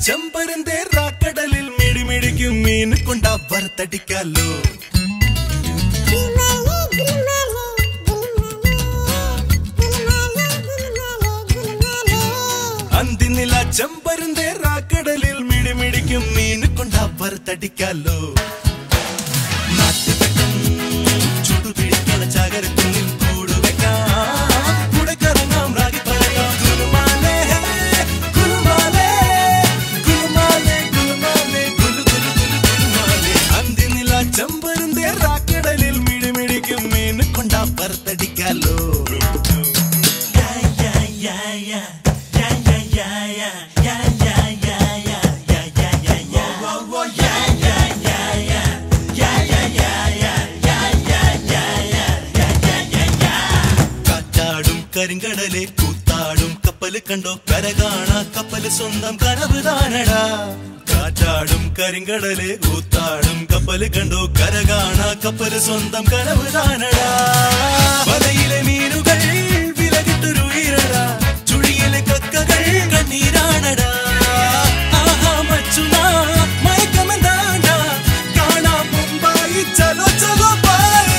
ചെമ്പരന്തേ റാക്കടലിൽ മിടിമിടിക്കും മീൻ കൊണ്ടാ വറുത്തടിക്കാലോ അന്തിനില ചെമ്പരന്തേ റാക്കടലിൽ മിടിമിടിക്കും മീൻ കൊണ്ടാ വറുത്തടിക്കാലോ നാട്ടുവെട്ടം ചുടുപിടിക്കണ ചാകരക്കുന്നിൽ കൂടുവെക്കാം കൂടെ കറങ്ങാം റാഗി പറയാം ഗുലുമാലേ ഗുലുമാലേ ഗുലുമാലേ ഗുലുമാലേ ഗുലു ഗുലു ഗുലു ഗുലുമാലേ അന്തിനില ചെമ്പരന്തേ റാക്കടലിൽ മിടിമിടിക്കും മീൻ കൊണ്ടാ വറുത്തടിക്കാലോ കാറ്റാടും കരിങ്കടലെ കൂത്താടും കപ്പല് കണ്ടോ കര കാണാ കപ്പല് സ്വന്തം കനവ് താനടാ കാറ്റാടും കരിങ്കടലെ കൂത്താടും കപ്പല് കണ്ടോ കര കാണാ കപ്പല് സ്വന്തം കനവ് താനടാ വലയിലെ മീനുകൾ വിലകിട്ടൊരു ഈരടാ ചുഴിയിലെ കക്കകൾ കണ്ണീരാണടാ ആഹാ മച്ചുനാ മയക്കമെന്താണ്ടാ കാണാം മുമ്പായി ചലോ ചലോ ബായ്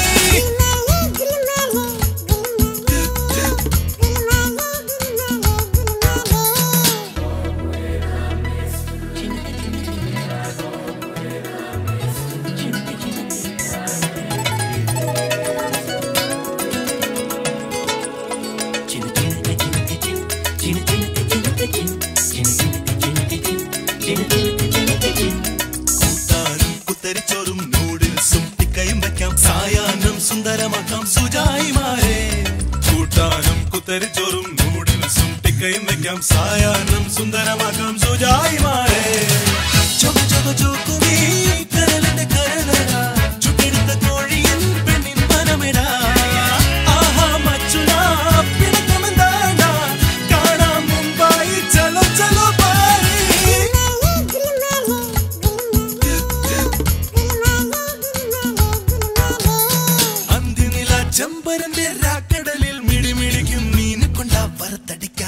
കൂട്ടാനും കുത്തരിച്ചോറും നൂഡിൽസും ടിക്കയും വെക്കാം സായാഹ്നം സുന്ദരമാക്കാം സുജായിമാരെ കൂട്ടാനും കുത്തരിച്ചോറും നൂഡിൽസും ടിക്കയും വെക്കാം സായാഹ്നം സുന്ദരമാക്കാം സുജായിമാരെ ചൊക ചൊക ചോക്കുമീ കരളിന്റെ കരളടാ ചുട്ടെടുത്ത കോഴിയൻ പെണ്ണിൻ മനമെടാ ആഹാ മച്ചുടാ പിണക്കമെന്താണ്ടാ കാണാം മുമ്പായി ചലോ ചലോ ബായ് അന്ത്യനില ചെമ്പരന്റെ രാക്കടലിൽ മിടിമിടിക്കും മീൻ കൊണ്ടാ വറുത്തടിക്ക